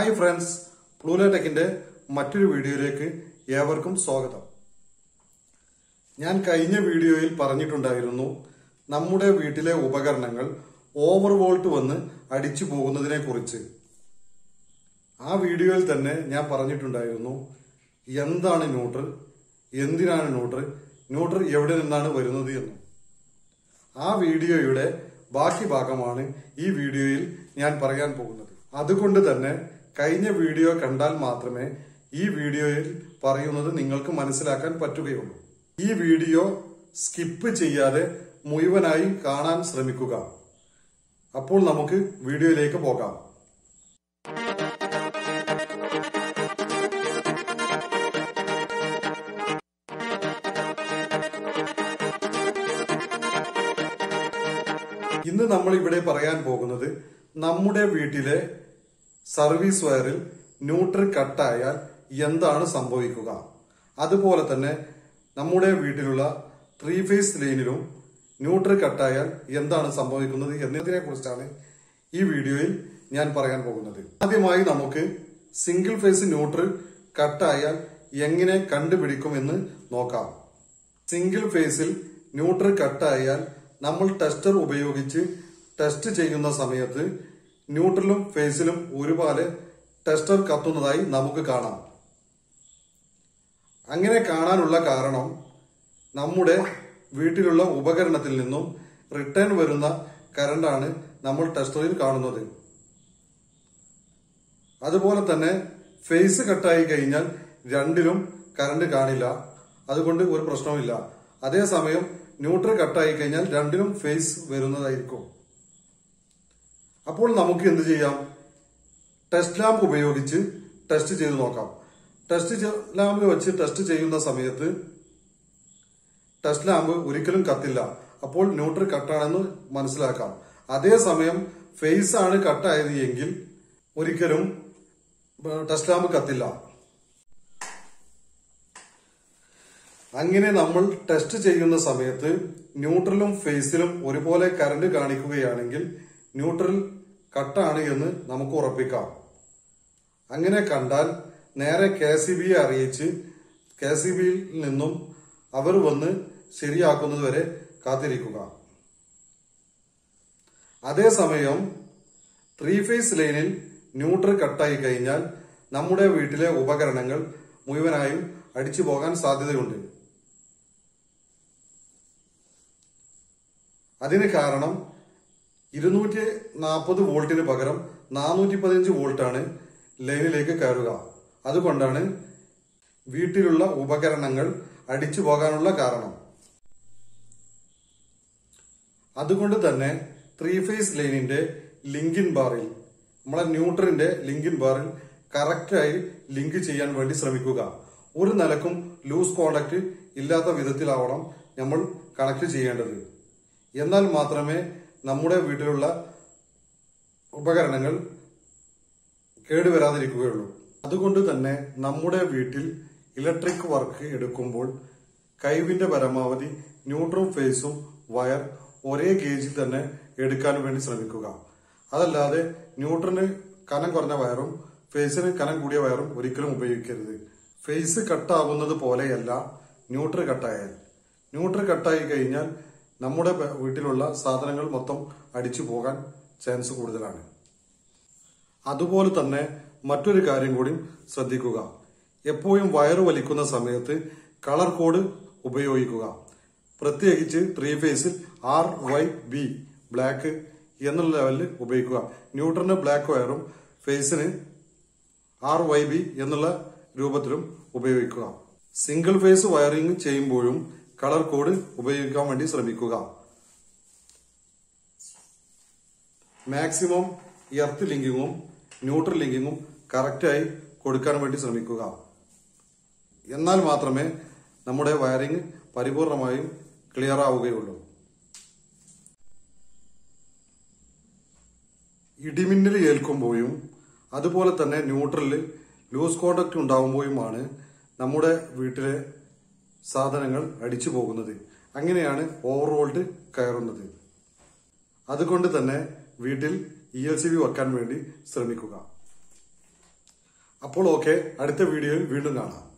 hi friends പ്ലൂല ടെക്കിന്റെ മറ്റൊരു വീഡിയോയിലേക്ക് ഏവർക്കും സ്വാഗതം ഞാൻ കഴിഞ്ഞ വീഡിയോയിൽ പറഞ്ഞിട്ടുണ്ടായിരുന്നു നമ്മുടെ വീട്ടിലെ ഉപകരണങ്ങൾ ഓവർ വോൾട്ട് വന്ന് അടിച്ചു പോകുന്നതിനെ കുറിച്ച് ആ വീഡിയോയിൽ തന്നെ ഞാൻ പറഞ്ഞിട്ടുണ്ടായിരുന്നു എന്താണ് ന്യൂട്രൽ എന്തിനാണ് ന്യൂട്രൽ ന്യൂട്രൽ എവിടെ നിന്നാണ് വരുന്നത് എന്നും ആ വീഡിയോയുടെ ബാക്കി ഭാഗമാണ് ഈ വീഡിയോയിൽ ഞാൻ പറയാൻ പോകുന്നത് അതുകൊണ്ട് തന്നെ കഴിഞ്ഞ വീഡിയോ കണ്ടാൽ മാത്രമേ ഈ വീഡിയോയിൽ പറയുന്നത് നിങ്ങൾക്ക് മനസ്സിലാക്കാൻ പറ്റുകയുള്ളൂ ഈ വീഡിയോ സ്കിപ്പ് ചെയ്യാതെ മുഴുവനായി കാണാൻ ശ്രമിക്കുക അപ്പോൾ നമുക്ക് വീഡിയോയിലേക്ക് പോകാം ഇന്ന് നമ്മൾ ഇവിടെ പറയാൻ പോകുന്നത് നമ്മുടെ വീട്ടിലെ സർവീസ് വയറിൽ ന്യൂട്രൽ കട്ടായാൽ എന്താണ് സംഭവിക്കുക അതുപോലെ തന്നെ നമ്മുടെ വീട്ടിലുള്ള ത്രീ ഫേസ് ലൈനിലും ന്യൂട്രൽ കട്ടായാൽ എന്താണ് സംഭവിക്കുന്നത് എന്നതിനെ കുറിച്ചാണ് ഈ വീഡിയോയിൽ ഞാൻ പറയാൻ പോകുന്നത് ആദ്യമായി നമുക്ക് സിംഗിൾ ഫേസ് ന്യൂട്രൽ കട്ടായാൽ എങ്ങനെ കണ്ടുപിടിക്കുമെന്ന് നോക്കാം സിംഗിൾ ഫേസിൽ ന്യൂട്രൽ കട്ടായാൽ നമ്മൾ ടെസ്റ്റർ ഉപയോഗിച്ച് ടെസ്റ്റ് ചെയ്യുന്ന സമയത്ത് ന്യൂട്രലും ഫേസിലും ഒരുപോലെ ടെസ്റ്റർ കത്തുന്നതായി നമുക്ക് കാണാം അങ്ങനെ കാണാനുള്ള കാരണം നമ്മുടെ വീട്ടിലുള്ള ഉപകരണത്തിൽ നിന്നും റിട്ടേൺ വരുന്ന കറണ്ടാണ് നമ്മൾ ടെസ്റ്ററിൽ കാണുന്നത് അതുപോലെ തന്നെ ഫേസ് കട്ടായി കഴിഞ്ഞാൽ രണ്ടിലും കറണ്ട് കാണില്ല അതുകൊണ്ട് ഒരു പ്രശ്നവുമില്ല അതേസമയം ന്യൂട്രൽ കട്ടായി കഴിഞ്ഞാൽ രണ്ടിലും ഫേസ് വരുന്നതായിരിക്കും അപ്പോൾ നമുക്ക് എന്ത് ചെയ്യാം ടെസ്റ്റ് ലാമ്പ് ഉപയോഗിച്ച് ടെസ്റ്റ് ചെയ്ത് നോക്കാം ടെസ്റ്റ് ലാമ്പ് വെച്ച് ടെസ്റ്റ് ചെയ്യുന്ന സമയത്ത് ടെസ്റ്റ് ലാമ്പ് ഒരിക്കലും കത്തില്ല അപ്പോൾ ന്യൂട്രൽ കട്ടാണെന്ന് മനസ്സിലാക്കാം അതേസമയം ഫേസ് ആണ് കട്ടായത് എങ്കിൽ ഒരിക്കലും ടെസ്റ്റ് ലാമ്പ് കത്തില്ല അങ്ങനെ നമ്മൾ ടെസ്റ്റ് ചെയ്യുന്ന സമയത്ത് ന്യൂട്രലും ഫേസിലും ഒരുപോലെ കറണ്ട് കാണിക്കുകയാണെങ്കിൽ ന്യൂട്രൽ കട്ടാണ് എന്ന് നമുക്ക് ഉറപ്പിക്കാം അങ്ങനെ കണ്ടാൽ നേരെ കെ സി ബിയെ അറിയിച്ച് കെ സി ബിയിൽ നിന്നും അവർ വന്ന് ശരിയാക്കുന്നത് വരെ കാത്തിരിക്കുക അതേസമയം ത്രീ ഫേസ് ലൈനിൽ ന്യൂട്രൽ കട്ടായി കഴിഞ്ഞാൽ നമ്മുടെ വീട്ടിലെ ഉപകരണങ്ങൾ മുഴുവനായും അടിച്ചു പോകാൻ സാധ്യതയുണ്ട് അതിന് കാരണം ഇരുന്നൂറ്റി നാൽപ്പത് വോൾട്ടിന് പകരം നാനൂറ്റി പതിനഞ്ച് വോൾട്ടാണ് ലൈനിലേക്ക് കയറുക അതുകൊണ്ടാണ് വീട്ടിലുള്ള ഉപകരണങ്ങൾ അടിച്ചു പോകാനുള്ള കാരണം അതുകൊണ്ട് തന്നെ ത്രീ ഫേസ് ലൈനിന്റെ ലിങ്കിൻ ബാറിൽ നമ്മളെ ന്യൂട്രലിന്റെ ലിങ്കിൻ ബാറിൽ കറക്റ്റായി ലിങ്ക് ചെയ്യാൻ വേണ്ടി ശ്രമിക്കുക ഒരു നിലക്കും ലൂസ് കോണ്ടാക്ട് ഇല്ലാത്ത വിധത്തിലാവണം നമ്മൾ കണക്ട് ചെയ്യേണ്ടത് എന്നാൽ മാത്രമേ നമ്മുടെ വീട്ടിലുള്ള ഉപകരണങ്ങൾ കേടുവരാതിരിക്കുകയുള്ളൂ അതുകൊണ്ട് തന്നെ നമ്മുടെ വീട്ടിൽ ഇലക്ട്രിക് വർക്ക് എടുക്കുമ്പോൾ കൈവിന്റെ പരമാവധി ന്യൂട്രും ഫേസും വയർ ഒരേ ഗേജിൽ തന്നെ എടുക്കാൻ വേണ്ടി ശ്രമിക്കുക അതല്ലാതെ ന്യൂട്രന് കനം കുറഞ്ഞ വയറും ഫേസിന് കനം കൂടിയ വയറും ഒരിക്കലും ഉപയോഗിക്കരുത് ഫേസ് കട്ടാകുന്നത് പോലെയല്ല ന്യൂട്രൽ കട്ടായാൽ ന്യൂട്രൽ കട്ടായി കഴിഞ്ഞാൽ നമ്മുടെ വീട്ടിലുള്ള സാധനങ്ങൾ മൊത്തം അടിച്ചു പോകാൻ ചാൻസ് കൂടുതലാണ് അതുപോലെ തന്നെ മറ്റൊരു കാര്യം കൂടി ശ്രദ്ധിക്കുക എപ്പോഴും വയറ് വലിക്കുന്ന സമയത്ത് കളർ കോഡ് ഉപയോഗിക്കുക പ്രത്യേകിച്ച് ത്രീ ഫേസിൽ ആർ വൈ ബി ബ്ലാക്ക് എന്നുള്ള ലെവലിൽ ഉപയോഗിക്കുക ന്യൂട്രന് ബ്ലാക്ക് വയറും ഫേസിന് ആർ വൈ ബി എന്നുള്ള രൂപത്തിലും ഉപയോഗിക്കുക സിംഗിൾ ഫേസ് വയറിംഗ് ചെയ്യുമ്പോഴും കളർ കോഡ് ഉപയോഗിക്കാൻ വേണ്ടി ശ്രമിക്കുക മാക്സിമം എർത്ത് ലിങ്കിങ്ങും ന്യൂട്രൽ ലിങ്കിങ്ങും കറക്റ്റായി കൊടുക്കാൻ വേണ്ടി ശ്രമിക്കുക എന്നാൽ മാത്രമേ നമ്മുടെ വയറിംഗ് പരിപൂർണമായും ക്ലിയർ ആവുകയുള്ളൂ ഇടിമിന്നൽ ഏൽക്കുമ്പോഴും അതുപോലെ തന്നെ ന്യൂട്രലിൽ ലൂസ് കോണ്ടാക്ട് ഉണ്ടാകുമ്പോഴുമാണ് നമ്മുടെ വീട്ടിലെ സാധനങ്ങൾ അടിച്ചു പോകുന്നത് അങ്ങനെയാണ് ഓവർ വോൾട്ട് കയറുന്നത് അതുകൊണ്ട് തന്നെ വീട്ടിൽ ഇ എൽ സി ബി വെക്കാൻ വേണ്ടി ശ്രമിക്കുക അപ്പോൾ ഓക്കെ അടുത്ത വീഡിയോയിൽ വീണ്ടും കാണാം